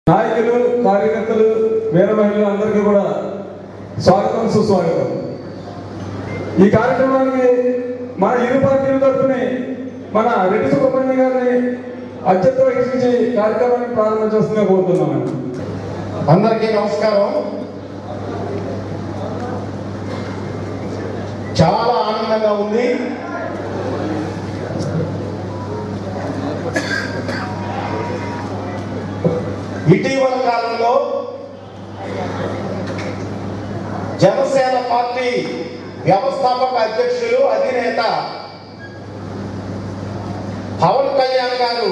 నాయకులు కార్యకర్తలు వీర మహిళలు అందరికీ కూడా స్వాగతం సుస్వాగతం ఈ కార్యక్రమానికి మన ఇరు పార్టీల తరఫున మన రెడ్డి సుబ్రహ్మణ్య గారిని అత్యంత వహించి కార్యక్రమాన్ని ప్రారంభం చేస్తుందిగా కోరుతున్నామండి అందరికీ నమస్కారం చాలా ఆనందంగా ఉంది ఇటీవల కాలంలో జనసేన పార్టీ వ్యవస్థాపక అధ్యక్షులు అధినేత పవన్ కళ్యాణ్ గారు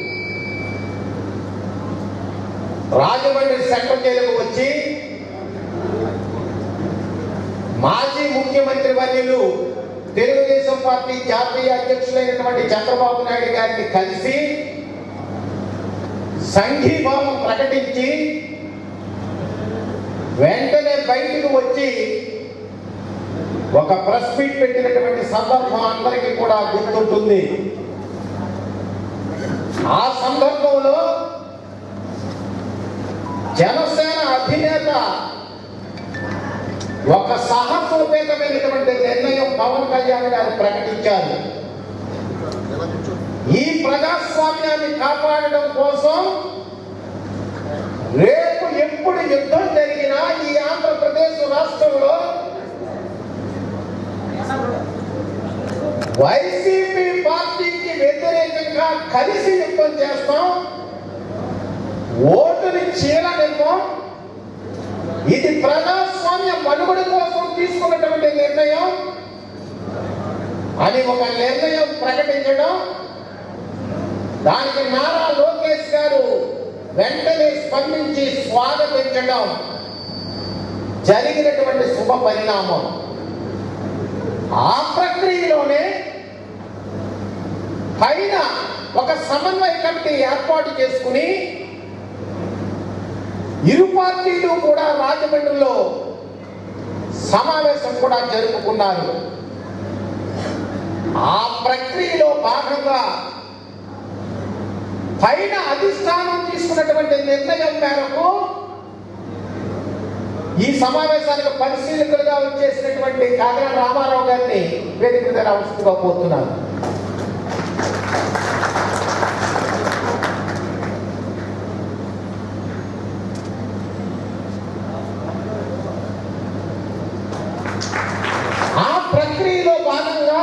రాజమండ్రి సెంట్రల్ జైలుకు వచ్చి మాజీ ముఖ్యమంత్రి వర్యులు తెలుగుదేశం పార్టీ జాతీయ అధ్యక్షులైనటువంటి చంద్రబాబు నాయుడు గారిని కలిసి సంఘీభావం ప్రకటించి వెంటనే బయటకు వచ్చి ఒక ప్రెస్ మీట్ పెట్టినటువంటి సందర్భం అందరికీ కూడా గుర్తుంటుంది ఆ సందర్భంలో జనసేన అధినేత ఒక సాహసోపేతమైనటువంటి నిర్ణయం పవన్ కళ్యాణ్ గారు ప్రకటించారు ఈ ప్రజాస్వామ్యాన్ని కాపాడడం కోసం రేపు ఎప్పుడు యుద్ధం జరిగినా ఈ ఆంధ్రప్రదేశ్ రాష్ట్రంలో వైసీపీ పార్టీకి వ్యతిరేకంగా కలిసి యుద్ధం చేస్తాం ఓటుని చీలనివ్వం ఇది ప్రజాస్వామ్య మనుగడ కోసం తీసుకున్నటువంటి నిర్ణయం అని ఒక నిర్ణయం ప్రకటించడం దానికి నారా లోకేష్ గారు వెంటనే స్పందించి స్వాగతించడం జరిగినటువంటి శుభ పరిణామం ఆ ప్రక్రియలోనే పైన ఒక సమన్వయ కమిటీ ఏర్పాటు చేసుకుని ఇరు పార్టీలు కూడా రాజమండ్రిలో సమావేశం కూడా జరుపుకున్నారు ఆ ప్రక్రియలో భాగంగా పైన అధిష్టానం తీసుకున్నటువంటి నిర్ణయం మేరకు ఈ సమావేశానికి పరిశీలకులుగా వచ్చేసినటువంటి కాకినాడ రామారావు గారిని వేదిక మీద అవసరంగా పోతున్నాను ఆ ప్రక్రియలో భాగంగా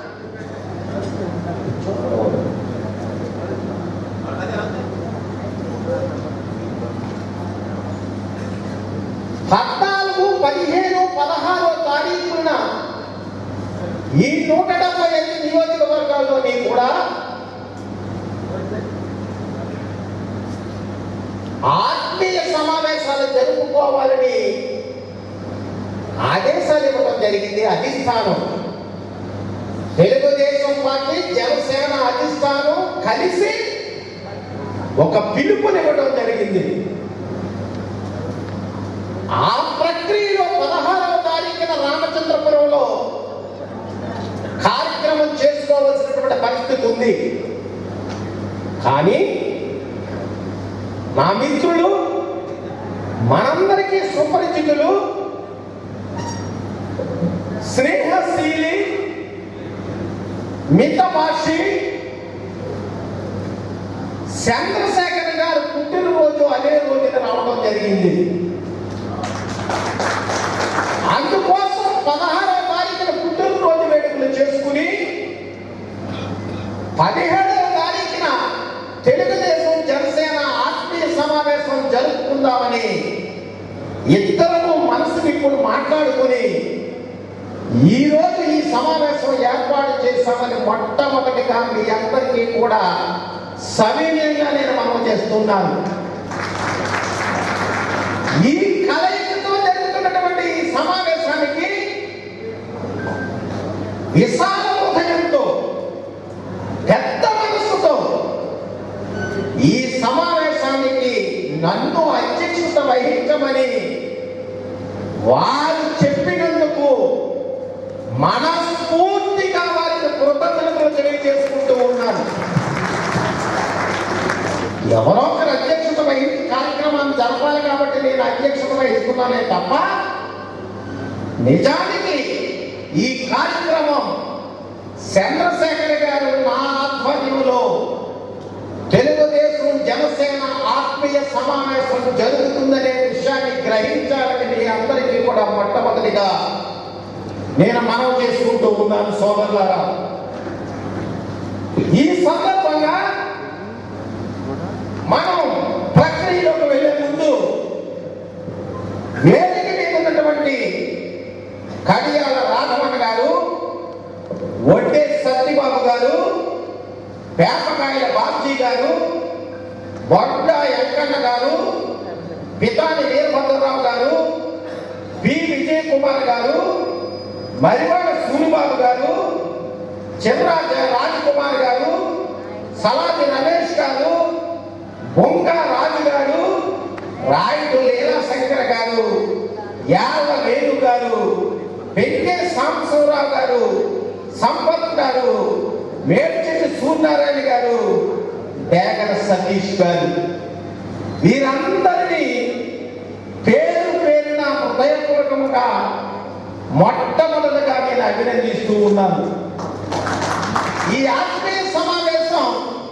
పద్నాలుగు పదిహేను పదహారో తారీఖున ఈ నూట డెబ్బై ఐదు నియోజకవర్గాల్లోని కూడా ఆత్మీయ సమావేశాలు జరుపుకోవాలని ఆదేశాలు ఇవ్వడం జరిగింది అధిష్టానం తెలుగుదేశం పార్టీ జనసేన అధిష్టానం కలిసి ఒక పిలుపునివ్వడం జరిగింది ఆ ప్రక్రియలో పదహారవ తారీఖున రామచంద్రపురంలో కార్యక్రమం చేసుకోవలసినటువంటి పరిస్థితి ఉంది కానీ నా మిత్రులు మనందరికీ సుపరిచితులు స్నేహశీలి మితభాషి చంద్రశేఖర్ గారు పుట్టినరోజు అదే రోజున రావడం జరిగింది అందుకోసం పదహారవ తారీఖున పుట్టినరోజు వేడుకలు చేసుకుని పదిహేడవ తారీఖున తెలుగుదేశం జనసేన ఆత్మీయ సమావేశం జరుపుకుందామని ఇద్దరము మనసు ఇప్పుడు మాట్లాడుకుని ఈ రోజు ఈ సమావేశం ఏర్పాటు చేశామని మొట్టమొదటిగా మీ అందరికీ కూడా సవినయంగా నేను మనం చేస్తున్నాను ఈ కలయికతో జరుగుతున్నటువంటి ఈ సమావేశానికి విశాల హృదయంతో పెద్ద మనస్సుతో ఈ సమావేశానికి నన్ను అధ్యక్షత వహించమని వారు చెప్పినందుకు మనస్ఫూర్తిగా వారికి కృతజ్ఞతలు తెలియజేసుకుంటూ ఉన్నాను ఎవరో ఒకరు అధ్యక్షత వహించి కార్యక్రమం అధ్యక్షత వహిస్తున్నానే తప్ప నిజానికి ఈ కార్యక్రమం చంద్రశేఖర్ గారు నా ఆధ్వర్యంలో తెలుగుదేశం జనసేన ఆత్మీయ సమావేశం జరుగుతుందనే విషయాన్ని గ్రహించాలని మీ అందరికీ కూడా మొట్టమొదటిగా నేను మనవి చేసుకుంటూ ఉన్నాను సోదరులారా ఈ సందర్భంగా మనం ప్రక్రియలోకి వెళ్ళే ముందు వేదిక మీద ఉన్నటువంటి కడియాల రాఘవన్ గారు వడ్డే సత్యబాబు గారు పేపకాయల బాబ్జీ గారు బొడ్డ వెంకన్న గారు పితాని వీరభద్రరావు గారు పి విజయ్ కుమార్ గారు మరివాడ సూరిబాబు గారు చివరాజ రాజకుమార్ గారు సలాది రమేష్ గారు బొంక రాజు గారు రాయుడు లీలాశంకర్ గారు యాళ్ళ వేణు గారు వెంకే సాంబశివరావు గారు సంపత్ గారు మేడ్చెట్టి సూర్యనారాయణ గారు డేగర సతీష్ గారు వీరందరినీ పేరు పేరున హృదయపూర్వకముగా మొట్టమొదటిగా నేను అభినందిస్తూ ఉన్నాను ఈ ఆత్మీయ సమావేశం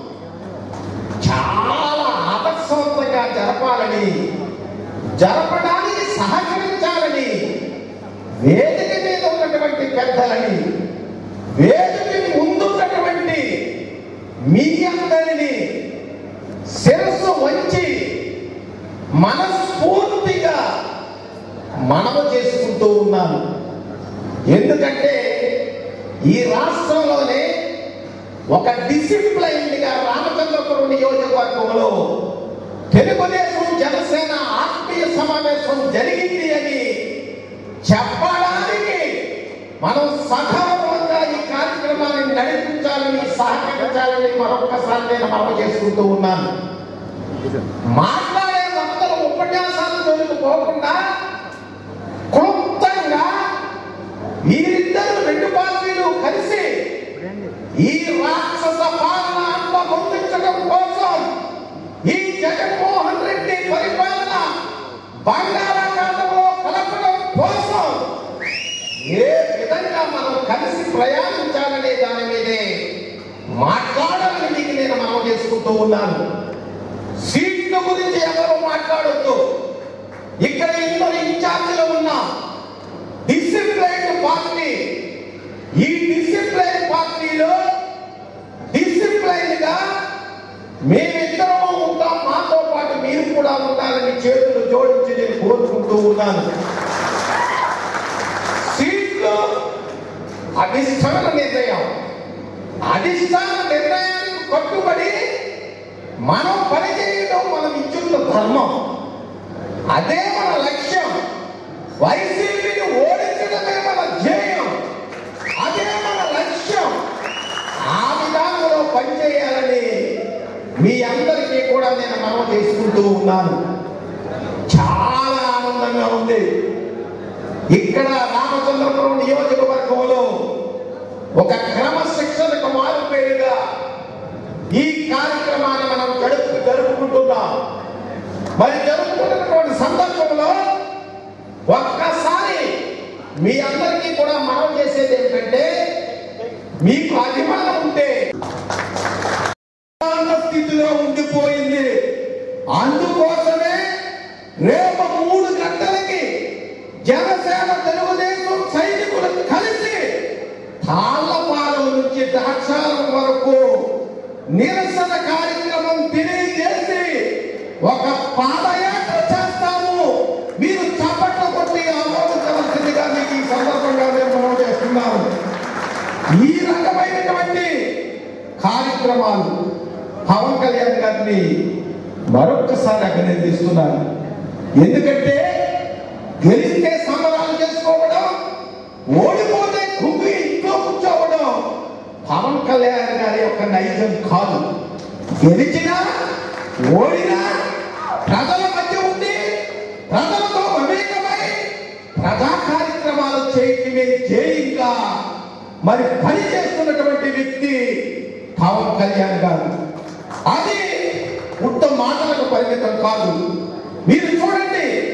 చాలా ఆదర్శవంతంగా జరపాలని జరపడానికి సహకరించాలని వేదిక మీద ఉన్నటువంటి పెద్దలని వేదిక ముందున్నటువంటి మీ అందరినీ శిరస్సు వంచి మనస్ఫూర్తిగా మనము చేసుకుంటూ ఉన్నాను ఎందుకంటే ఈ రాష్ట్రంలోనే ఒక డిసిప్లైన్డ్ గా రామచంద్రపురం నియోజకవర్గంలో తెలుగుదేశం జనసేన ఆత్మీయ సమావేశం జరిగింది అని చెప్పడానికి మనం సగౌరవంగా ఈ కార్యక్రమాన్ని నడిపించాలని సహకరించాలని మరొకసారి నేను మనవి చేసుకుంటూ ఉన్నాను మాట్లాడే వక్తలు ఉపన్యాసాలు జోలికి పోకుండా క్లుప్తంగా వీరిద్దరు రెండు పార్టీలు కలిసి ఈ రాక్షస పాలన అంతమొందించడం కోసం ఈ జగన్మోహన్ రెడ్డి పరిపాలన బంగాళాఖాతంలో కలపడం కోసం ఏ విధంగా మనం కలిసి ప్రయాణించాలనే దాని మీదే మాట్లాడాలని మీకు నేను మనం చేసుకుంటూ ఉన్నాను సీట్ల గురించి ఎవరు మాట్లాడొద్దు ఇక్కడ ఇద్దరు ఇన్ఛార్జీలు ఉన్నాం డిసిప్లైన్ పార్టీ ఈ డిసిప్లైన్ పార్టీలో డిసిప్లైన్ గా మేమిద్దరము ఉంటాం మాతో పాటు మీరు కూడా ఉండాలని చేతులు జోడించి నేను కోరుకుంటూ ఉన్నాను సీట్లు అధిష్టాన నిర్ణయం అధిష్టాన నిర్ణయానికి కట్టుబడి మనం పనిచేయడం మనం ఇచ్చిన ధర్మం అదే మన లక్ష్యం వైసీపీని ఓడించడమే మన ధ్యేయం అదే మన లక్ష్యం ఆ విధానంలో పనిచేయాలని మీ అందరికీ కూడా నేను మనం చేసుకుంటూ ఉన్నాను చాలా ఆనందంగా ఉంది ఇక్కడ రామచంద్రపురం నియోజకవర్గంలో ఒక క్రమశిక్షణకు మారు పేరుగా ఈ కార్యక్రమాన్ని మనం జరుపు జరుపుకుంటున్నాం మరి జరుపుకుంటున్నటువంటి సందర్భంలో ఒక్కసారి మీ అందరికీ కూడా మనం చేసేది ఏంటంటే మీకు అభిమానం ఉంటే సాధారణ స్థితిలో ఉండిపోయింది అందుకోసమే రేపు మూడు గంటలకి జనసేన తెలుగుదేశం సైనికులు కలిసి తాళ్లపాలెం నుంచి ద్రాక్షారం వరకు నిరసన కార్యక్రమం తెలియజేసి ఒక పాదయాత్ర చేస్తాము మీరు చప్పట్లు కొట్టి ఆమోదించవలసిందిగా మీకు ఈ సందర్భంగా మేము మనం చేస్తున్నాము ఈ రకమైనటువంటి కార్యక్రమాలు పవన్ కళ్యాణ్ గారిని మరొక్కసారి అభినందిస్తున్నాను ఎందుకంటే గెలిస్తే సంబరాలు చేసుకోవడం ఓడిపోతే కుంగి ఇంట్లో కూర్చోవడం పవన్ కళ్యాణ్ గారి యొక్క నైజం కాదు గెలిచినా ఓడినా ప్రజల మధ్య ఉండి ప్రజలతో మమేకమై ప్రజా కార్యక్రమాలు చేయటమే ధ్యేయంగా మరి పని చేస్తున్నటువంటి వ్యక్తి పవన్ కళ్యాణ్ గారు అది ఉత్త మాటలకు పరిమితం కాదు మీరు చూడండి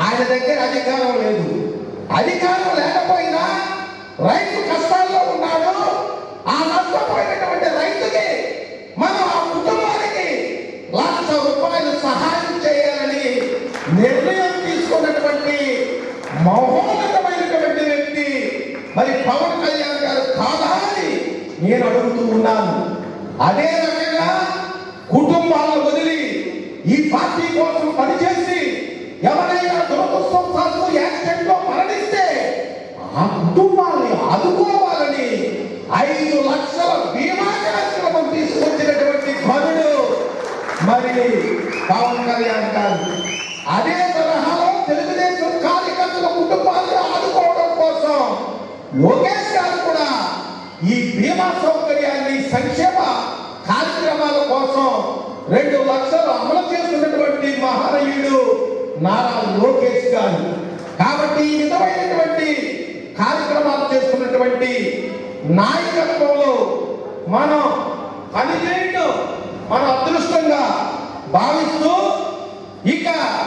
ఆయన దగ్గర అధికారం లేదు అధికారం లేకపోయినా రైతు కష్టాల్లో ఉన్నాడు ఆ నష్టపోయినటువంటి రైతుకి మనం ఆ కుటుంబానికి లక్ష రూపాయలు సహాయం చేయాలని నిర్ణయం తీసుకున్నటువంటి మహోన్నతమైనటువంటి వ్యక్తి మరి పవన్ కళ్యాణ్ గారు కాదా అని నేను అడుగుతూ ఉన్నాను అదే రకంగా కుటుంబాలను వదిలి ఈ పార్టీ కోసం పనిచేసి ఎవరైనా దురదృష్టవశాత్తు యాక్సిడెంట్ లో మరణిస్తే ఆ కుటుంబాన్ని ఆదుకోవాలని ఐదు లక్షల బీమా కార్యక్రమం తీసుకొచ్చినటువంటి ఘనుడు మరి పవన్ కళ్యాణ్ గారు అదే తరహాలో తెలుగుదేశం కార్యకర్తల కుటుంబాన్ని ఆదుకోవడం కోసం లోకేష్ గారు కూడా ఈ బీమా సౌకర్యాన్ని సంక్షేమ కార్యక్రమాల కోసం రెండు లక్షలు అమలు చేస్తున్నటువంటి మహనీయుడు నారా లోకేష్ గారు కాబట్టి ఈ విధమైనటువంటి కార్యక్రమాలు చేస్తున్నటువంటి నాయకత్వంలో మనం పనిచేయడం మన అదృష్టంగా భావిస్తూ ఇక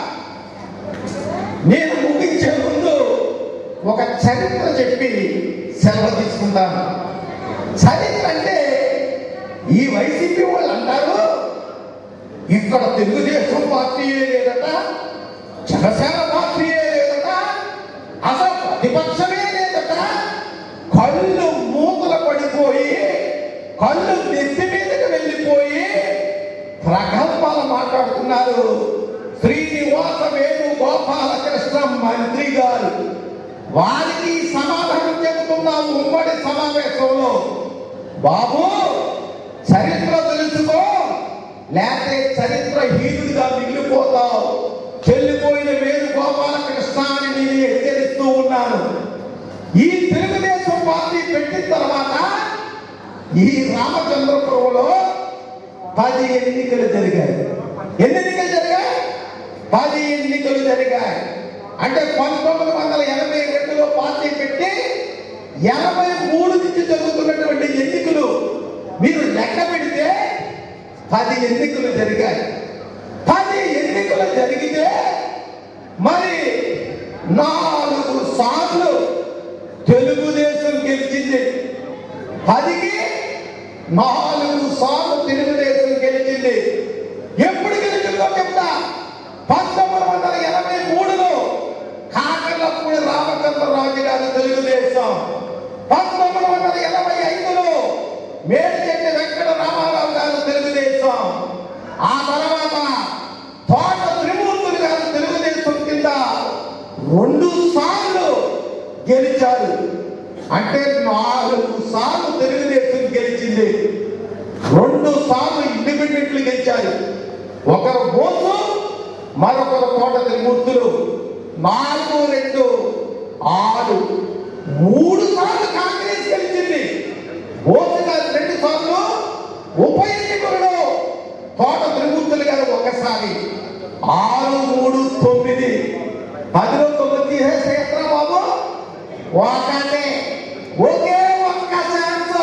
నేను ముగించే ముందు ఒక చరిత్ర చెప్పి సెలవు తీసుకుంటాను చరిత్ర అంటే ఈ వైసీపీ వాళ్ళు అంటారు ఇక్కడ తెలుగుదేశం పార్టీయే లేదట జనసేన పార్టీయే లేదట అసలు ప్రతిపక్షమే లేదట కళ్ళు మూతల పడిపోయి కళ్ళు నెత్తి మీదకి వెళ్ళిపోయి ప్రగల్భాలు మాట్లాడుతున్నారు శ్రీనివాస వేణు గోపాలకృష్ణ మంత్రి గారు వారికి సమాధానం చెబుతున్నాం ఉమ్మడి సమావేశంలో బాబు చరిత్ర తెలుసుకో లేకపోతే చరిత్ర హీనుడిగా మిగిలిపోతావు చెల్లిపోయిన వేణు గోపాలకృష్ణ అని నేను హెచ్చరిస్తూ ఉన్నాను ఈ తెలుగుదేశం పార్టీ పెట్టిన తర్వాత ఈ రామచంద్రపురంలో పది ఎన్నికలు జరిగాయి ఎన్ని ఎన్నికలు జరిగాయి పది ఎన్నికలు జరిగాయి అంటే పంతొమ్మిది వందల ఎనభై రెండులో పార్టీ పెట్టి ఎనభై మూడు నుంచి జరుగుతున్నటువంటి ఎన్నికలు మీరు లెక్క పెడితే పది ఎన్నికలు జరిగాయి పది ఎన్నికలు జరిగితే మరి నాలుగు సార్లు తెలుగుదేశం గెలిచింది పదికి నాలుగు సార్లు తెలుగుదేశం గెలిచింది ఎప్పుడు గెలిచిందో చెప్తా పంతొమ్మిది వందల ఎనభై మూడులో కాకర్లపూడి రామచంద్రరాజు గారు తెలుగుదేశం పంతొమ్మిది వందల ఎనభై ఐదులో మేడిచెట్టి వెంకట రామారావు గారు తెలుగుదేశం ఆ తర్వాత తోట త్రిమూర్తులు గారు తెలుగుదేశం కింద రెండు సార్లు గెలిచారు అంటే నాలుగు సార్లు తెలుగుదేశం గెలిచింది రెండు సార్లు ఇండిపెండెంట్లు గెలిచారు ఒకరు బోసు మరొకరు తోట త్రిమూర్తులు నాలుగు రెండు ఆరు మూడు సార్లు కాంగ్రెస్ గెలిచింది బోసు గారు రెండు సార్లు ఉప ఎన్నికలలో తోట త్రిమూర్తులు గారు ఒకసారి ఆరు మూడు తొమ్మిది పదిలో తొమ్మిది తీసేస్తే ఎక్కడ బాబు ఒకటే ఒకే ఒక్క ఛాన్స్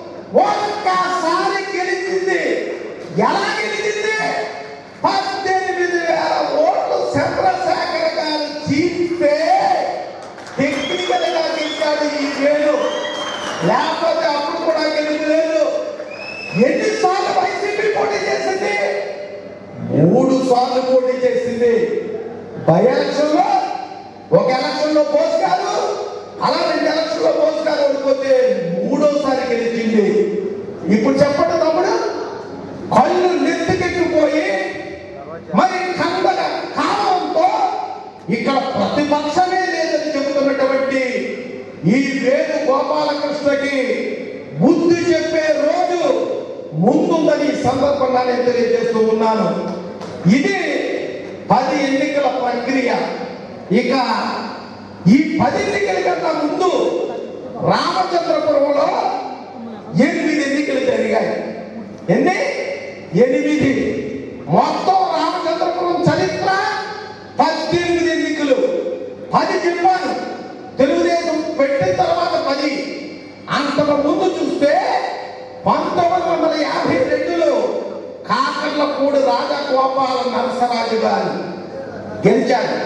ఒక్కసారి గెలిచింది ఎలా గెలిచింది పద్దెనిమిది వేల ఓట్లు చంద్రశేఖర్ గారు చీస్తే టెక్నికల్ గా గెలిచాడు ఈ వేలు లేకపోతే అప్పుడు కూడా గెలిచలేదు ఎన్నిసార్లు వైసీపీ పోటీ చేసింది మూడు సార్లు పోటీ చేసింది బై ఎలక్షన్ లో ఒక ఎలక్షన్ లో పోస్ట్ గారు అలా రెండు ఎలక్షన్ లో పోస్ట్ గారు ఓడిపోతే మూడోసారి గెలిచింది ఇప్పుడు చెప్పండి తమ్ముడు కళ్ళు నెత్తికెక్కిపోయి మరి కందల కాలంతో ఇక్కడ ప్రతిపక్షమే లేదని చెబుతున్నటువంటి ఈ వేణు గోపాలకృష్ణకి బుద్ధి చెప్పే రోజు ముందుందని ఈ సందర్భంగా నేను తెలియజేస్తూ ఉన్నాను ఇది పది ఎన్నికల ప్రక్రియ ఇక ఈ పది ఎన్నికల కన్నా ముందు రామచంద్రపురంలో ఎనిమిది ఎన్నికలు జరిగాయి ఎన్ని ఎనిమిది మొత్తం రామచంద్రపురం చరిత్ర పద్దెనిమిది ఎన్నికలు పది చెప్పాను తెలుగుదేశం పెట్టిన తర్వాత పది అంతకు ముందు చూస్తే పంతొమ్మిది వందల యాభై రెండులో కాకర్లపూడి రాజగోపాల నరసరాజు గారు గెలిచారు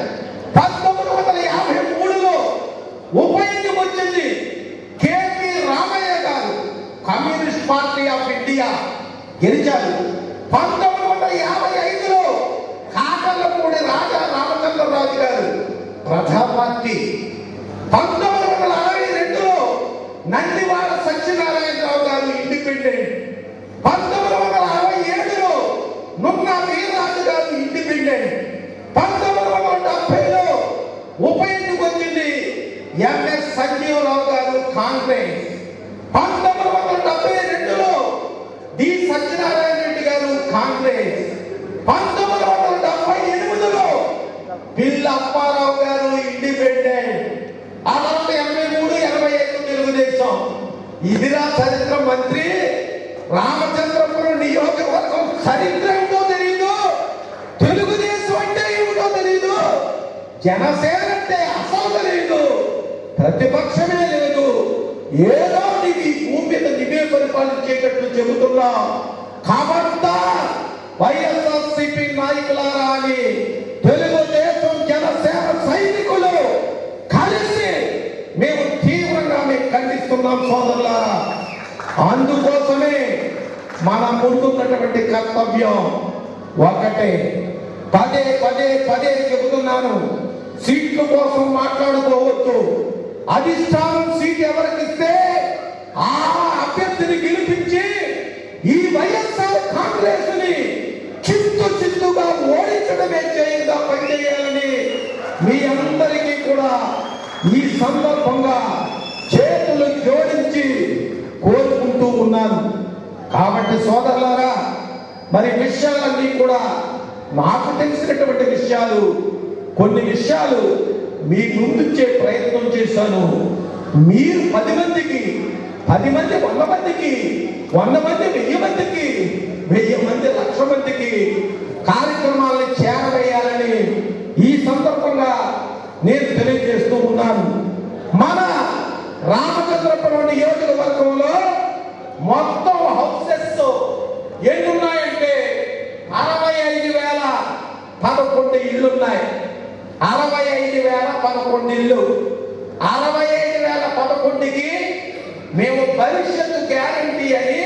పంతొమ్మిది వందల యాభై మూడులో ఉప ఎన్నిక వచ్చింది కేపీ రామయ్య గారు కమ్యూనిస్ట్ పార్టీ ఆఫ్ ఇండియా గెలిచారు పంతొమ్మిది వందల యాభై ఐదులో కాకర్లపూడి రాజా రామచంద్రరాజు గారు ప్రజా పార్టీ పంతొమ్మిది వందల అరవై రెండులో నందివాడ సత్యనారాయణరావు గారు ఇండిపెండెంట్ పంతొమ్మిది వందల అరవై ఏడులో నున్న వీరరాజు గారు ఇండిపెండెంట్ పంతొమ్మిది వందల డెబ్బైలో ఉప ఎన్నిక వచ్చింది ఎంఎస్ సంజీవరావు గారు కాంగ్రెస్ పంతొమ్మిది వందల డెబ్బై రెండులో డి సత్యనారాయణ రెడ్డి గారు కాంగ్రెస్ పంతొమ్మిది వందల డెబ్బై ఎనిమిదిలో బిల్ అప్పారావు గారు ఇండిపెండెంట్ ఆ తర్వాత ఎనభై మూడు ఎనభై ఐదు తెలుగుదేశం ఇదిరా చరిత్ర మంత్రి రామచంద్రపురం నియోజకవర్గం చరిత్ర ఏంటో తెలియదు తెలుగుదేశం అంటే ఏమిటో తెలియదు జనసేన అంటే అసలు తెలియదు ప్రతిపక్షమే లేదు ఏదో నీకు ఈ భూమి మీద నివే పరిపాలించేటట్లు చెబుతున్నా కాబట్టా వైఎస్ఆర్ సిపి నాయకులారా అని తెలుగుదేశం జనసేన సైనికులు కలిసి మేము తీవ్రంగా మేము ఖండిస్తున్నాం సోదరులారా అందుకోసమే మన ముందున్నటువంటి కర్తవ్యం ఒకటే పదే పదే పదే చెబుతున్నాను సీట్ల కోసం మాట్లాడుకోవచ్చు అధిష్టానం సీట్ ఎవరికిస్తే ఆ అభ్యర్థిని గెలిపించి ఈ వైఎస్ఆర్ కాంగ్రెస్ ని చిత్తు చిత్తుగా ఓడించడమే చేయంగా పనిచేయాలని మీ అందరికీ కూడా ఈ సందర్భంగా చేతులు జోడించి కోరుకుంటూ ఉన్నాను కాబట్టి సోదరులారా మరి విషయాలన్నీ కూడా నాకు తెలిసినటువంటి విషయాలు కొన్ని విషయాలు మీ ముందుంచే ప్రయత్నం చేశాను మీరు పది మందికి పది మంది వంద మందికి వంద మంది వెయ్యి మందికి వెయ్యి మంది లక్ష మందికి కార్యక్రమాలను చేరవేయాలని ఈ సందర్భంగా నేను తెలియజేస్తూ ఉన్నాను మన రామచంద్రపురం నియోజకవర్గంలో మొత్తం హౌసెస్ ఎన్నున్నాయంటే అరవై ఐదు వేల పదకొండు ఇళ్ళు ఉన్నాయి అరవై ఐదు వేల పదకొండు ఇళ్ళు అరవై ఐదు వేల పదకొండుకి మేము భవిష్యత్తు గ్యారంటీ అని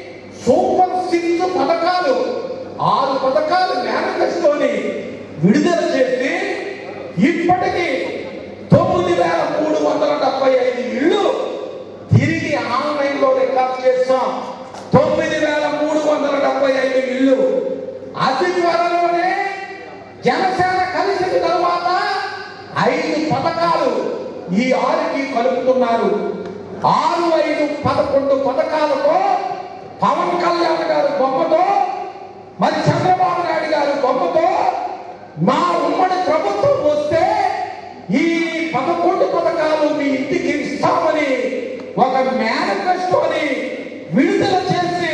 సూపర్ సిక్స్ పథకాలు ఆరు పథకాలు మేనిఫెస్టోని విడుదల చేసి ఇప్పటికీ తొమ్మిది వేల మూడు వందల డెబ్బై ఐదు ఇళ్ళు తిరిగి ఆన్లైన్ లో రికార్డ్ చేస్తాం తొమ్మిది వేల మూడు వందల డెబ్బై ఐదు ఇళ్ళు అతి త్వరలోనే జనసేన కలిసిన తర్వాత ఐదు పథకాలు ఈ ఆరుకి కలుపుతున్నారు ఆరు ఐదు పదకొండు పథకాలతో పవన్ కళ్యాణ్ గారు బొమ్మతో మరి చంద్రబాబు నాయుడు గారు బొమ్మతో మా ఉమ్మడి ప్రభుత్వం వస్తే ఈ పదకొండు పథకాలు మీ ఇంటికి ఇస్తామని ఒక మేనిఫెస్టోని విడుదల చేసి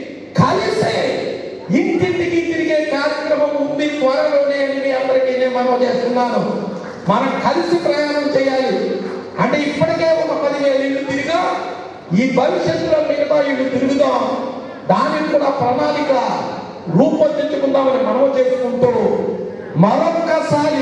కలిసి ఇంటింటికి తిరిగే కార్యక్రమం ఉంది త్వరలోనే అని మీ అందరికీ నేను మనం చేస్తున్నాను మనం కలిసి ప్రయాణం చేయాలి అంటే ఇప్పటికే ఒక పదివేలు ఇల్లు తిరిగా ఈ భవిష్యత్తులో మిగతా ఇల్లు తిరుగుదాం దానికి కూడా ప్రణాళిక రూపొందించుకుందామని మనం చేసుకుంటూ మరొక్కసారి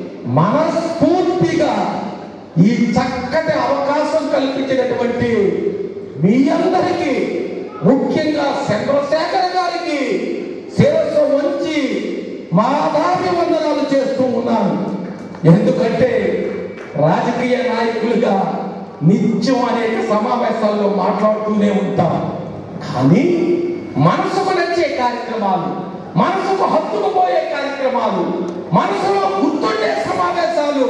మనస్ఫూర్తిగా ఈ చక్కటి అవకాశం కల్పించినటువంటి మీ అందరికీ ముఖ్యంగా చంద్రశేఖర్ గారికి శిరస్సు వంచి మా దారి వందనాలు చేస్తూ ఉన్నాను ఎందుకంటే రాజకీయ నాయకులుగా నిత్యం అనేక సమావేశాల్లో మాట్లాడుతూనే ఉంటాం కానీ మనసుకు నచ్చే కార్యక్రమాలు మనసుకు హత్తుకు పోయే కార్యక్రమాలు మనసులో గుర్తుండే సమావేశాలు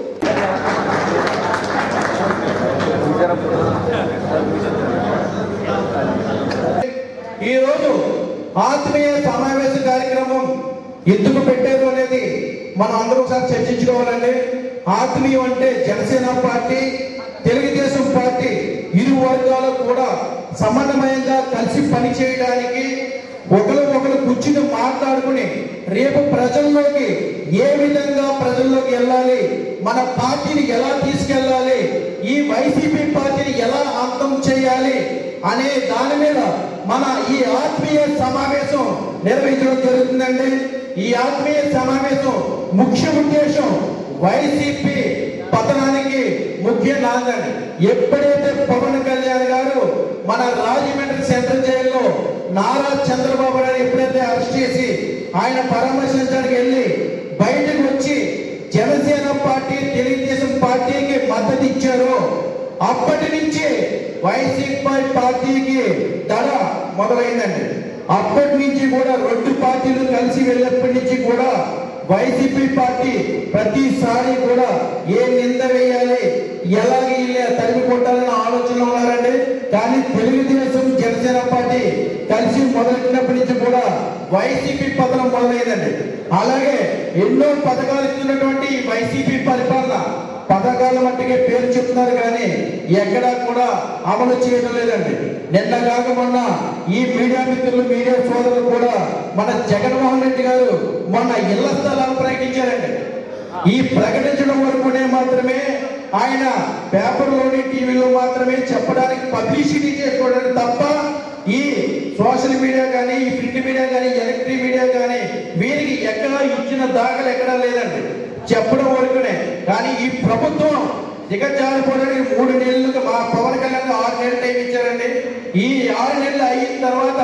ఈ రోజు ఆత్మీయ సమావేశ కార్యక్రమం ఎందుకు పెట్టారు అనేది మనం అందరూ ఒకసారి చర్చించుకోవాలండి ఆత్మీయం అంటే జనసేన పార్టీ తెలుగుదేశం పార్టీ ఇరు వర్గాలు కూడా సమన్వయంగా కలిసి పనిచేయడానికి ఒకరు ఒకరు కూర్చుని మాట్లాడుకుని రేపు ప్రజల్లోకి ఏ విధంగా ప్రజల్లోకి వెళ్ళాలి మన పార్టీని ఎలా తీసుకెళ్ళాలి ఈ వైసీపీ పార్టీని ఎలా అంతం చేయాలి అనే దాని మీద మన ఈ ఆత్మీయ సమావేశం నిర్వహించడం జరుగుతుందండి ఈ ఆత్మీయ సమావేశం ముఖ్య ఉద్దేశం వైసీపీ పతనానికి ముఖ్య నాందండి ఎప్పుడైతే పవన్ కళ్యాణ్ గారు మన రాజమండ్రి సెంట్రల్ జైల్లో నారా చంద్రబాబు నాయుడు ఎప్పుడైతే అరెస్ట్ చేసి ఆయన పరామర్శించడానికి వెళ్ళి బయటకు వచ్చి జనసేన పార్టీ తెలుగుదేశం పార్టీకి మద్దతు ఇచ్చారు అప్పటి నుంచి వైసీపీ పార్టీకి దడ మొదలైందండి అప్పటి నుంచి కూడా రెండు పార్టీలు కలిసి వెళ్ళినప్పటి నుంచి కూడా వైసీపీ పార్టీ ప్రతిసారి కూడా ఏ నింద వేయాలి ఎలాగ వీళ్ళ తరిమి కొట్టాలన్న ఆలోచన ఉన్నారండి కానీ తెలుగుదేశం జనసేన పార్టీ కలిసి మొదలెట్టినప్పటి నుంచి కూడా వైసీపీ పతనం మొదలైందండి అలాగే ఎన్నో పథకాలు ఇస్తున్నటువంటి ఈ వైసీపీ పరిపాలన పథకాల మట్టికి పేరు చెప్తున్నారు కానీ ఎక్కడా కూడా అమలు చేయడం లేదండి నిన్న కాక మొన్న ఈ మీడియా మిత్రులు మీడియా సోదరులు కూడా మన జగన్మోహన్ రెడ్డి గారు మొన్న ఇళ్ల స్థలాలు ప్రకటించారండి ఈ ప్రకటించడం వరకునే మాత్రమే ఆయన పేపర్లోని టీవీలో మాత్రమే చెప్పడానికి పబ్లిసిటీ చేసుకోవడానికి తప్ప ఈ సోషల్ మీడియా కానీ ఈ ప్రింట్ మీడియా కానీ ఎలక్ట్రిక్ మీడియా కానీ వీరికి ఎక్కడా ఇచ్చిన దాఖలు ఎక్కడా లేదండి చెప్పడం వరకునే కానీ ఈ ప్రభుత్వం దిగజారిపోవడానికి మూడు నెలలకు మా పవన్ కళ్యాణ్ ఆరు నెలలు టైం ఇచ్చారండి ఈ ఆరు నెలలు అయిన తర్వాత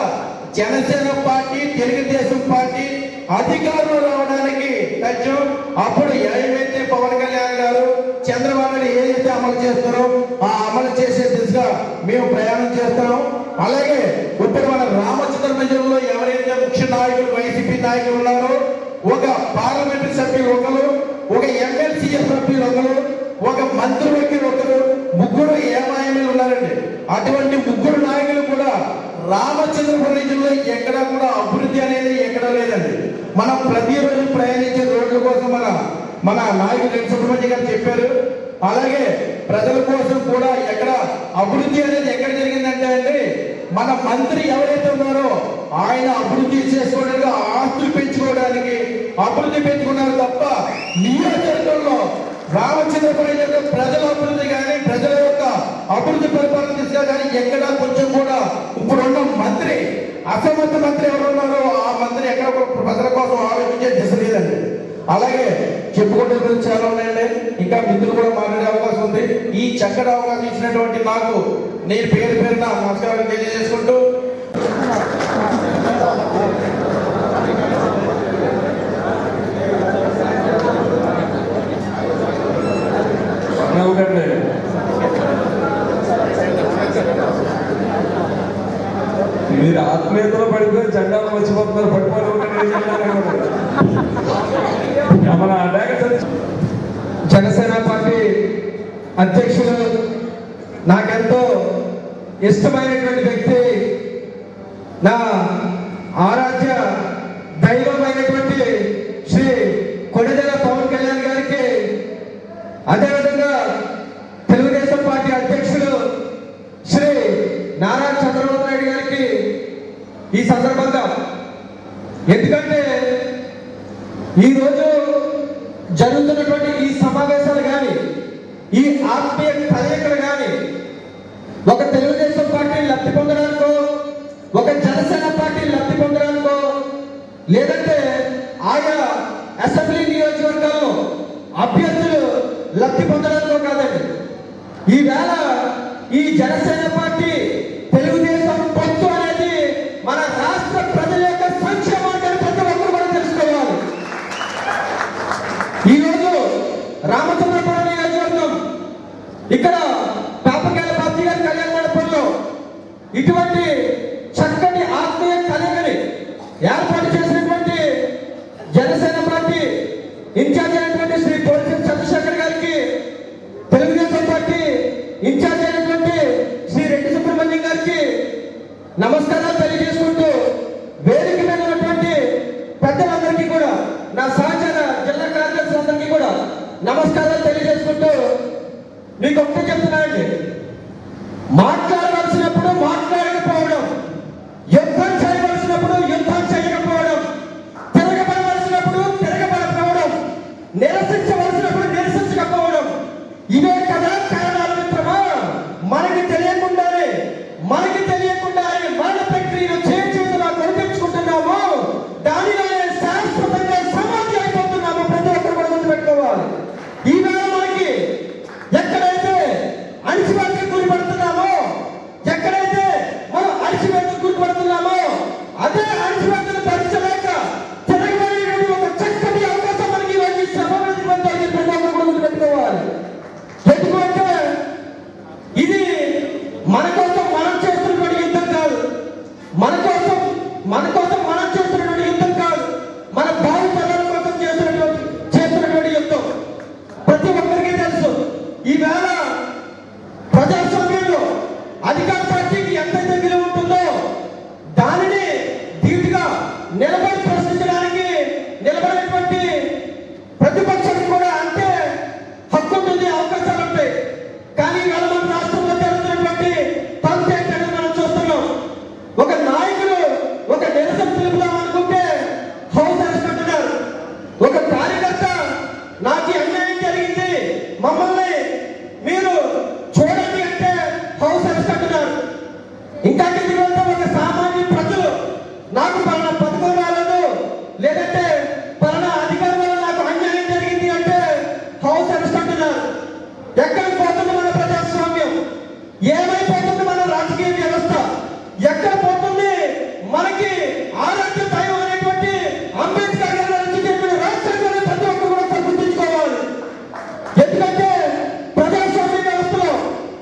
జనసేన పార్టీ తెలుగుదేశం పార్టీ అధికారంలో రావడానికి తథ్యం అప్పుడు ఏమైతే పవన్ కళ్యాణ్ గారు చంద్రబాబు నాయుడు ఏదైతే అమలు చేస్తారో ఆ అమలు చేసే దిశగా మేము ప్రయాణం చేస్తున్నాం అలాగే ఇప్పుడు మన రామచంద్ర మందిరంలో ఎవరైతే ముఖ్య నాయకులు వైసీపీ నాయకులు ఉన్నారో ఒక పార్లమెంటు సభ్యులు ఒకరు ఒక ఎమ్మెల్సీ సభ్యులు ఒకరు ఒక మంత్రి వ్యక్తులు ఒకరు ముగ్గురు ఏమాయములు ఉన్నారండి అటువంటి ముగ్గురు నాయకులు కూడా రామచంద్రపురం రీజియన్లో ఎక్కడా కూడా అభివృద్ధి అనేది ఎక్కడా లేదండి మనం ప్రతిరోజు ప్రయాణించే రోడ్ల కోసం మన మన నాయకులు రెడ్డి సుబ్రహ్మణ్య గారు చెప్పారు అలాగే ప్రజల కోసం కూడా ఎక్కడ అభివృద్ధి అనేది ఎక్కడ జరిగిందంటే అండి మన మంత్రి ఎవరైతే ఉన్నారో ఆయన అభివృద్ధి చేసుకోవడానికి ఆస్తులు పెంచుకోవడానికి అభివృద్ధి పెంచుకున్నారు తప్ప నియోజకవర్గంలో రామచంద్రపురం యొక్క ప్రజల అభివృద్ధి కానీ ప్రజల యొక్క అభివృద్ధి పరిపాలన దిశగా కానీ ఎక్కడా కొంచెం కూడా ఇప్పుడున్న మంత్రి అసమర్థ మంత్రి ఎవరు ఉన్నారో ఆ మంత్రి ఎక్కడ కూడా ప్రజల కోసం ఆలోచించే దిశ లేదండి అలాగే చెప్పుకుంటే గురించి చాలా ఉన్నాయండి ఇంకా మిత్రులు కూడా మాట్లాడే అవకాశం ఉంది ఈ చక్కటి అవకాశం ఇచ్చినటువంటి నాకు నేను పేరు పేరున నమస్కారం తెలియజేసుకుంటూ నవ్వుకండి మీరు ఆత్మీయతలో పడిపోయి జెండాలు మర్చిపోతున్నారు పట్టుకొని ఒకటి మన డైరెక్టర్ జనసేన పార్టీ అధ్యక్షులు నాకెంతో ఇష్టమైనటువంటి వ్యక్తి నా ఆరాధ్య దైవమైనటువంటి శ్రీ కొడిదెల పవన్ కళ్యాణ్ గారికి అదేవిధంగా తెలుగుదేశం పార్టీ అధ్యక్షులు శ్రీ నారా చంద్రబాబు నాయుడు గారికి ఈ సందర్భంగా ఎందుకంటే ఈరోజు జరుగుతున్నటువంటి ఈ సమావేశాలు కానీ ఈ ఆత్మీయ కలయికలు కానీ ఒక తెలుగుదేశం పార్టీ లబ్ధి పొందడానికో ఒక జనసేన పార్టీ లబ్ధి పొందడానికో లేదంటే ఆయా అసెంబ్లీ నియోజకవర్గాల్లో అభ్యర్థులు లబ్ధి పొందడానికో కాదండి ఈవేళ ఈ జనసేన పార్టీ తెలుగుదేశం పొత్తు అనేది మన రాష్ట్ర ప్రజల యొక్క సంక్షేమాన్ని ప్రతి ఒక్కరు కూడా తెలుసుకోవాలి ఈరోజు రామచంద్రపురం నియోజకవర్గం ఇక్కడ పాపకాయల బాబ్జీ గారి కళ్యాణ మండపంలో ఇటువంటి చక్కటి ఆత్మీయ కలయికని ఏర్పాటు చేసినటువంటి జనసేన పార్టీ ఇన్ఛార్జ్ అయినటువంటి శ్రీ పోలీసు చంద్రశేఖర్ గారికి తెలుగుదేశం పార్టీ ఇన్ఛార్జ్ అయినటువంటి శ్రీ రెడ్డి సుబ్రహ్మణ్యం గారికి నమస్కారాలు తెలియజేసుకుంటూ వేదిక మీద ఉన్నటువంటి పెద్దలందరికీ కూడా నా సహచర జిల్లా కార్యదర్శులందరికీ కూడా నమస్కారాలు తెలియజేసుకుంటూ మీకు ఒకటి చెప్తున్నానండి మాట్లాడవలసినప్పుడు మాట్లాడకపోవడం యుద్ధం చేయవలసినప్పుడు యుద్ధం చేయకపోవడం తిరగబడవలసినప్పుడు తిరగబడకపోవడం నిరసించవలసినప్పుడు నిరసించకపోవడం ఇవే కదా కారణాలు మిత్రమా మనకి తెలియకుండానే మనకి తెలియకుండానే మరణ ప్రక్రియను చేయించుకుంటున్నా కొనిపించుకుంటున్నాము దానిలోనే శాశ్వతంగా సమాధి అయిపోతున్నాము ప్రతి ఒక్కరు కూడా గుర్తుపెట్టుకోవాలి ఈవేళ ప్రజాస్వామ్యంలో అధికార పార్టీకి ఎంతైతే విలువ ఉంటుందో దానిని ధీటుగా నిలబడి ప్రశ్నించడానికి నిలబడేటువంటి ప్రతిపక్షానికి కూడా అంతే హక్కు ఉంటుంది అవకాశాలు ఉంటాయి కానీ ఇవాళ మన రాష్ట్రంలో జరుగుతున్నటువంటి తంతు ఏంటనేది మనం చూస్తున్నాం ఒక నాయకుడు ఒక నిరసన తెలుపుదాం అనుకుంటే హౌస్ అరెస్ట్ అంటున్నారు ఒక కార్యకర్త నాకు ఈ అన్యాయం జరిగింది మమ్మల్ని మీరు చూడండి అంటే హౌస్ అరెస్ట్ అంటున్నారు ఇంకా కిందికి వెళ్తే ఒక సామాన్య ప్రజలు నాకు పలానా పథకం రాలేదు లేదంటే పలానా అధికారం వల్ల నాకు అన్యాయం జరిగింది అంటే హౌస్ అరెస్ట్ అంటున్నారు ఎక్కడికి పోతుంది మన ప్రజాస్వామ్యం ఏమైపోతుంది మన రాజకీయ వ్యవస్థ ఎక్కడ పోతుంది మనకి ఆరోగ్య దైవం అనేటువంటి అంబేద్కర్ గారు నుంచి చెప్పిన రాష్ట్రంలోనే ప్రతి ఒక్కరు కూడా గుర్తుంచుకోవాలి ఎందుకంటే ప్రజాస్వామ్య వ్యవస్థలో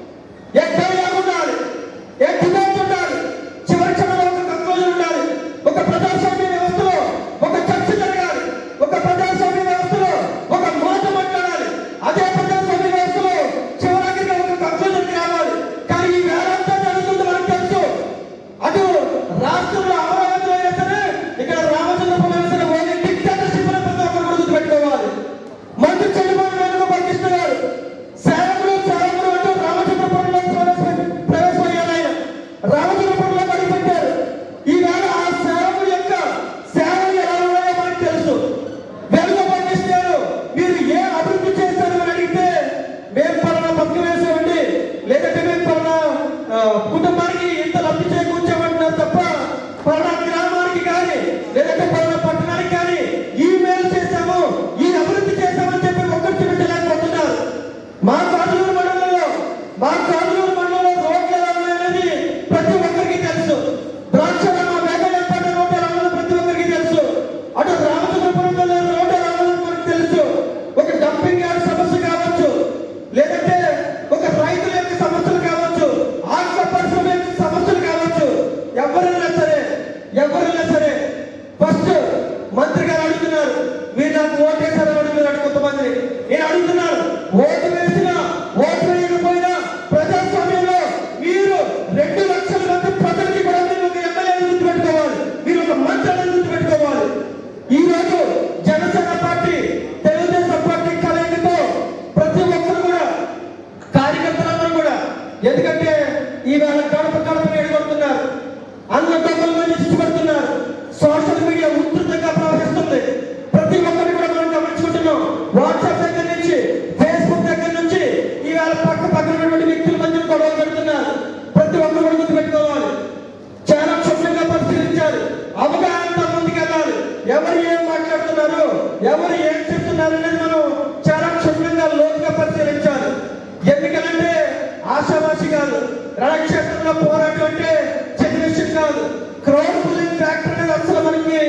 ఎక్కడ ఉండాలి ఏ డిబేట్ ఉండాలి చివరి క్షణంలో ఒక కంక్లూజన్ ఉండాలి ఒక ప్రజాస్వామ్య వ్యవస్థలో ఒక చర్చ జరగాలి ఒక ప్రజాస్వామ్య వ్యవస్థలో ఒక మాట మాట్లాడాలి అదే ప్రజాస్వామ్య వ్యవస్థలో చివరికి ఒక కంక్లూజన్ రావాలి కానీ ఈ వేరంతా జరుగుతుంది మనకు తెలుసు అటు రాష్ట్రంలో అమరావతిలో అయినా సరే ఇక్కడ రామచంద్రపురం అయినా సరే ఓన్లీ డిక్టేటర్షిప్ అనే ప్రతి ఒక్కరు గుర్తు పెట్టుకోవాలి మంత్రి చెల్లిపోయిన వేణుగో పంపిస్తున్నారు సేవకులు సేవకులు అంటూ రామచంద్రపురంలో ప్రవేశ- ప్రవేశమయ్యారు ఆయన రామచంద్రపురంలో అడుగుపెట్టారు ఈవేళ ఆ సేవకుల యొక్క సేవలు ఎలా ఉన్నాయో మనకు తెలుసు వెలుగు పంపిస్తున్నారు మీరు ఏ అభివృద్ధి చేశారు అని అడిగితే మేము పలానా పక్కన వేసామండి లేదంటే మేము పలానా ఆ, కుటుంబానికి ఇంత లబ్ధి చేకూర్చామంటున్నారు తప్ప పలానా గ్రామానికి కానీ లేదంటే పలానా పట్టణానికి కానీ ఈమెయిల్ చేశాము ఈ అభివృద్ధి చేశామని చెప్పి ఒక్కరు చూపించలేకపోతున్నారు మా కాదులూరు మండలంలో మా కాదులూరు మండలంలో రోడ్లు ఎలా ఉన్నాయనేది ప్రతి ఒక్కరికి తెలుసు ద్రాక్షారామ వేగలేపేట రోడ్డు ఎలా ఉన్నదో ప్రతి ఒక్కరికి తెలుసు అటు రామచంద్రపురంలో రోడ్డు ఎలా ఉన్నదో మనకు తెలుసు ఒక డంపింగ్ యార్డ్ సమస్య కావచ్చు లేదంటే ఒక రైతుల యొక్క సమస్యలు కావచ్చు ఆత్మ పరిశ్రమ యొక్క సమస్యలు కావచ్చు ఎవరైనా సరే ఎవరైనా సరే ఫస్ట్ మంత్రి గారు అడుగుతున్నారు మీరు నాకు ఓటు వేశారని అడుగుతున్నారు కొంతమంది నేను అడుగుతున్నాను ఓటు వేసినా ఓటు వేయకపోయినా ప్రజాస్వామ్యంలో మీరు రెండు లక్షల మంది ప్రజలకి కూడా మీరు ఒక ఎమ్మెల్యే గుర్తుపెట్టుకోవాలి మీరు ఒక మంత్రి గుర్తుపెట్టుకోవాలి ఈ రోజు జనసేన పార్టీ తెలుగుదేశం పార్టీ కలయికతో ప్రతి ఒక్కరు కూడా కార్యకర్తలందరూ కూడా ఎందుకంటే ఈవేళ గడప గడప ఎడుగొడుతున్నారు అన్న దొంగల మీద ఇష్టపడుతున్నారు సోషల్ మీడియా ఉధృతంగా ప్రవహిస్తుంది ప్రతి ఒక్కరిని కూడా మనం గమనించుకుంటున్నాం వాట్సాప్ దగ్గర నుంచి ఫేస్బుక్ దగ్గర నుంచి ఈవేళ పక్క పక్కన ఉన్నటువంటి వ్యక్తుల మధ్య గొడవలు పెడుతున్నారు ప్రతి ఒక్కరు కూడా గుర్తుపెట్టుకోవాలి చాలా క్షుణ్ణంగా పరిశీలించాలి అవగాహనతో ముందుకెళ్ళాలి ఎవరు ఏం మాట్లాడుతున్నారు ఎవరు ఏం చెప్తున్నారు అనేది మనం చాలా క్షుణ్ణంగా లోతుగా పరిశీలించాలి ఎన్నికలంటే ఆశావాసి కాదు రణక్షేత్రంలో పోరాటం అంటే చిన్న విషయం కాదు క్రౌడ్ పుల్లింగ్ ఫ్యాక్టర్ అనేది అసలు మనకి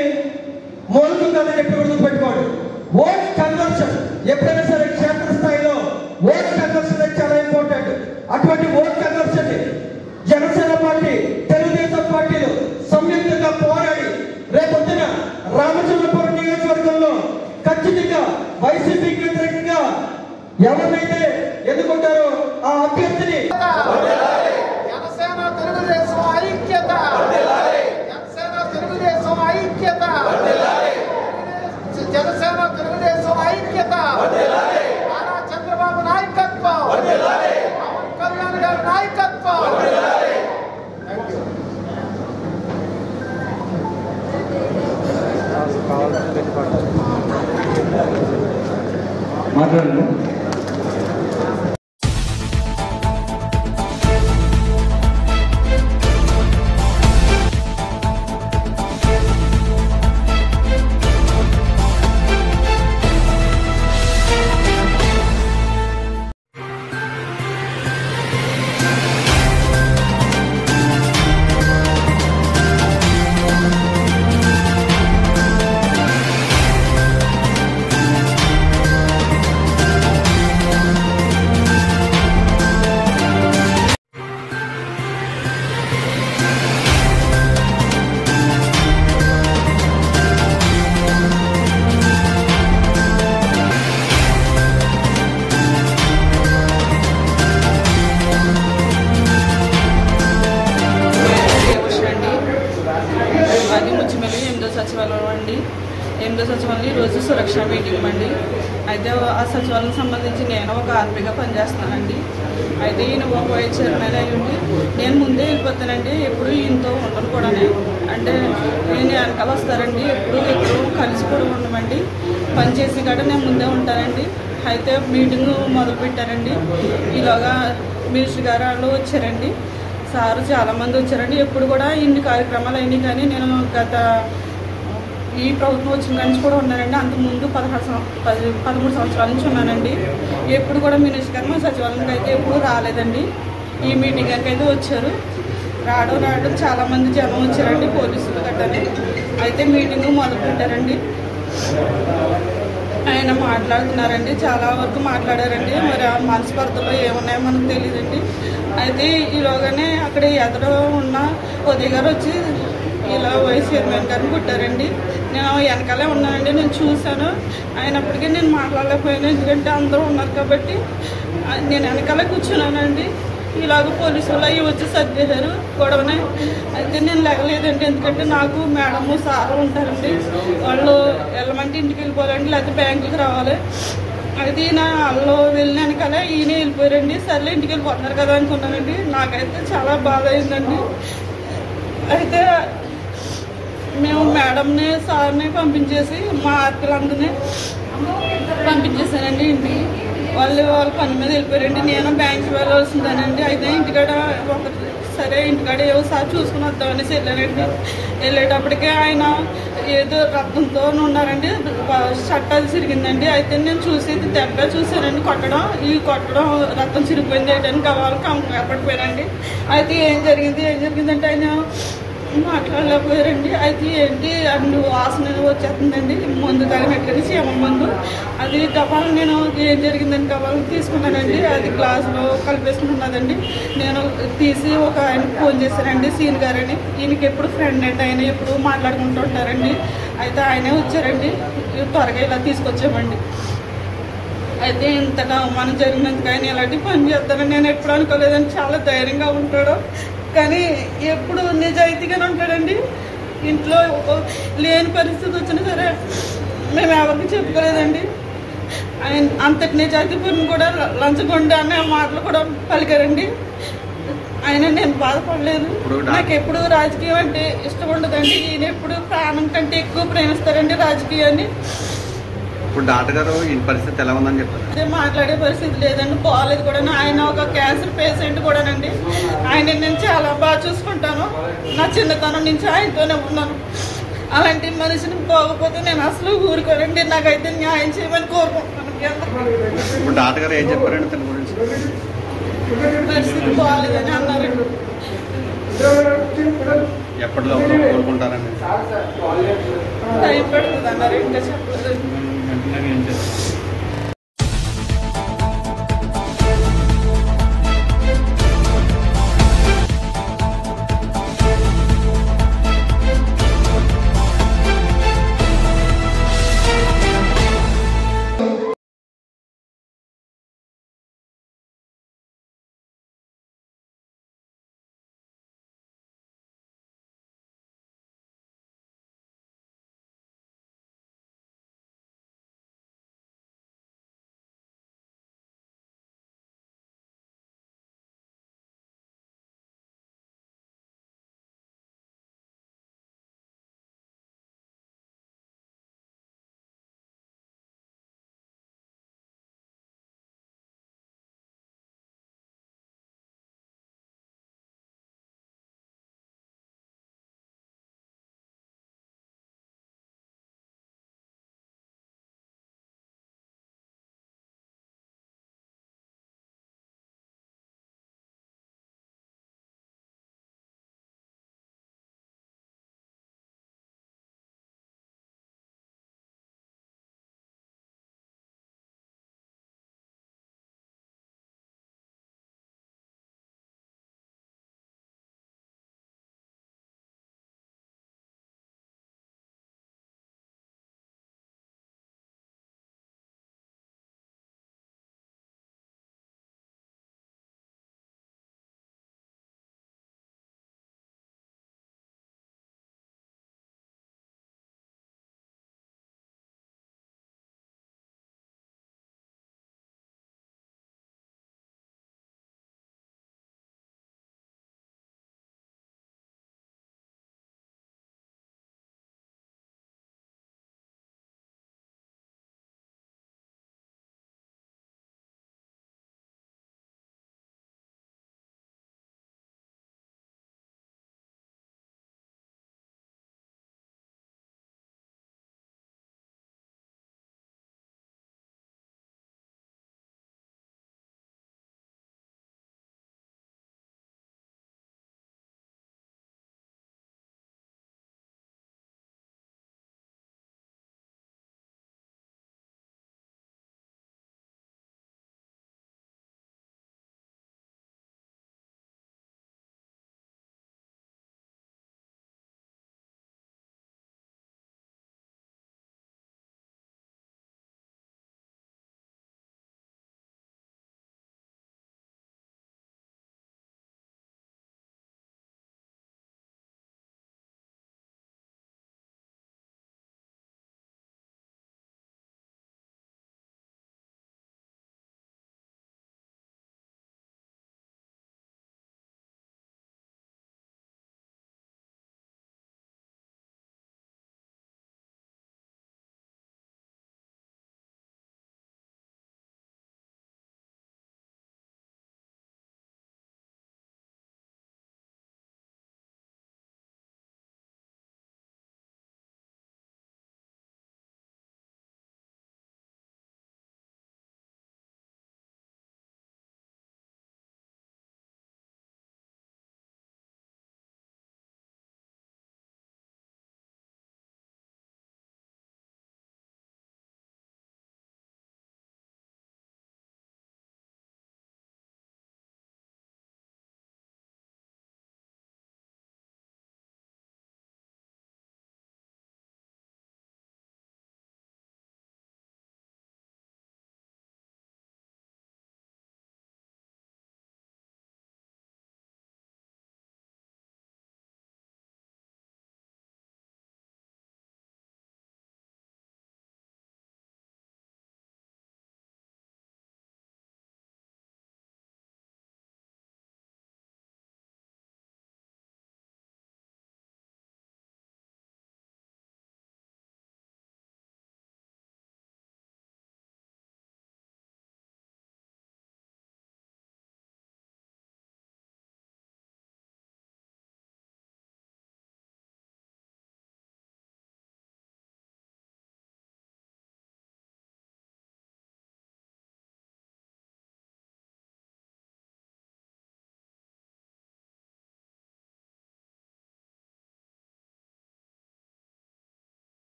మూలకం కాదని చెప్పి గుర్తు పెట్టుకోండి ఓట్ కన్వర్షన్ ఎప్పుడైనా సరే క్షేత్ర స్థాయిలో ఓట్ కన్వర్షన్ అనేది చాలా ఇంపార్టెంట్ అటువంటి vote conversion Janasena party Telugu Desam పార్టీలు సంయుక్తంగా పోరాడి రేపొద్దున రామచంద్రపురం నియోజకవర్గంలో ఖచ్చితంగా వైసీపీకి వ్యతిరేకంగా ఎవరినైతే ఎన్నుకుంటారో ఆ అభ్యర్థిని జనసేన తెలుగుదేశం ఐక్యత జనసేన తెలుగుదేశం ఐక్యత జనసేన తెలుగుదేశం ఐక్యత నారా చంద్రబాబు నాయకత్వం పవన్ కళ్యాణ్ గారి నాయకత్వం Thank you. మాట్లాడండి Thank మీటింగ్ అండి అయితే ఆ సచివాలయం సంబంధించి నేను ఒక ఆర్పీగా పనిచేస్తున్నానండి అయితే ఈయన ఒక వైస్ చైర్మన్ అయి ఉండి నేను ముందే వెళ్ళిపోతానండి ఎప్పుడు ఈయనతో ఉండను కూడా అంటే ఈయన వెనకాల వస్తారండి ఎప్పుడు ఎప్పుడు కలిసి కూడా ఉండమండి పని చేసి కాడ నేను ముందే ఉంటానండి అయితే మీటింగ్ మొదలు పెట్టారండి ఈలోగా మినిస్టర్ గారు వాళ్ళు వచ్చారండి సారు చాలామంది వచ్చారండి ఎప్పుడు కూడా ఇన్ని కార్యక్రమాలు అయినాయి కానీ నేను గత ఈ ప్రభుత్వం వచ్చిన నుంచి కూడా ఉన్నానండి అంతకుముందు పదహారు సం- పది పదమూడు సంవత్సరాల నుంచి ఉన్నానండి ఎప్పుడు కూడా మినిస్టర్ గారు మా సచివాలయంకి అయితే ఎప్పుడు రాలేదండి ఈ మీటింగ్ అయితే వచ్చారు రావడం రావడం చాలామంది జనం వచ్చారండి పోలీసులు గట్టని అయితే మీటింగ్ మొదలు పెట్టారండి ఆయన మాట్లాడుతున్నారండి చాలా వరకు మాట్లాడారండి మరి ఆ మనస్పర్ధలో ఏమున్నాయో మనకు తెలియదండి అయితే ఈలోగానే అక్కడ ఎదురు ఉన్న ఉదయ్ గారు వచ్చి ఇలా వైస్ చైర్మన్ గారిని కుట్టారండి నేను వెనకాలే ఉన్నానండి నేను చూశాను అయినప్పటికీ నేను మాట్లాడలేకపోయాను ఎందుకంటే అందరూ ఉన్నారు కాబట్టి ఆ, నేను వెనకాలే కూర్చున్నానండి ఇలాగ పోలీసులు అవి వచ్చి సర్దేశారు గొడవనే అయితే నేను లెగలేదండి ఎందుకంటే నాకు మేడము సారు ఉంటారండి వాళ్ళు వెళ్ళమంటే ఇంటికి వెళ్ళిపోవాలండి లేకపోతే బ్యాంకుకి రావాలి అయితే ఈయన వాళ్ళు వెళ్ళిన వెనకాలే ఈయన వెళ్ళిపోయారండి సర్లే ఇంటికి వెళ్ళిపోతున్నారు కదా అనుకున్నానండి నాకైతే చాలా బాధ అయిందండి అయితే మేము మేడంని సార్ని పంపించేసి మా ఆర్పిలందరినీ పంపించేసానండి ఇంటికి వాళ్ళు వాళ్ళ పని మీద వెళ్ళిపోయారండి నేను బ్యాంక్కి వెళ్ళాల్సిందానండి అయితే ఇంటికాడ ఒక సరే ఇంటికాడ ఒకసారి చూసుకుని వద్దామనేసి వెళ్ళానండి వెళ్ళేటప్పటికే ఆయన ఏదో రక్తంతో ఉన్నారండి షర్ట్ అది చిరిగిందండి అయితే నేను చూసి దెబ్బ చూసానండి కొట్టడం ఈ కొట్టడం రక్తం చిరిగిపోయింది ఏంటని కావాలి కంపడిపోయానండి అయితే ఏం జరిగింది ఏం జరిగిందంటే ఆయన మాట్లాడలేకపోయారండి అయితే ఏంటి అన్ని వాసన వచ్చేస్తుందండి ముందు తగినట్టుగా చీమ మందు అది కపాలు నేను ఏం జరిగిందని కపాలు తీసుకున్నానండి అది గ్లాసులో కలిపేసుకున్నదండి నేను తీసి ఒక ఆయన ఫోన్ చేశానండి సీన్ గారని ఈయనకి ఎప్పుడు ఫ్రెండ్ అండి ఆయన ఎప్పుడు మాట్లాడుకుంటూ ఉంటారండి అయితే ఆయనే వచ్చారండి త్వరగా ఇలా తీసుకొచ్చామండి అయితే ఇంతగా అవమానం జరిగినందుకు ఆయన ఇలాంటి పని చేస్తానని నేను ఎప్పుడు అనుకోలేదని చాలా ధైర్యంగా ఉంటాడు కానీ ఎప్పుడు నిజాయితీగానే ఉంటాడండి ఇంట్లో ఒక లేని పరిస్థితి వచ్చినా సరే మేము ఎవరికి చెప్పుకోలేదండి ఆయన అంతటి నిజాయితీ పని కూడా ల- లంచగొండ అనే మాటలు కూడా పలికారండి ఆయన నేను బాధపడలేదు నాకు ఎప్పుడు రాజకీయం అంటే ఇష్టం ఉండదండి ఈయన ఎప్పుడు ప్రాణం కంటే ఎక్కువ ప్రేమిస్తారండి రాజకీయాన్ని ఇప్పుడు డాక్టర్ గారు ఈ పరిస్థితి ఎలా ఉందని చెప్తారు అదే మాట్లాడే పరిస్థితి లేదండి పోలేదు కూడా ఆయన ఒక క్యాన్సర్ పేషెంట్ కూడానండి ఆయన నేను చాలా బాగా చూసుకుంటాను నా చిన్నతనం నుంచి ఆయనతోనే ఉన్నాను అలాంటి మనిషిని పోకపోతే నేను అసలు ఊరుకోనండి నాకైతే న్యాయం చేయమని కోరుకుంటున్నాను మీ అందరికీ. ఇప్పుడు డాక్టర్ గారు ఏం చెప్పారండి తన గురించి పరిస్థితి బాగాలేదని అన్నారండి ఎప్పటిలో కోరుకుంటారండి టైం పడుతుంది అన్నారు ఇంకా చెప్పలేదు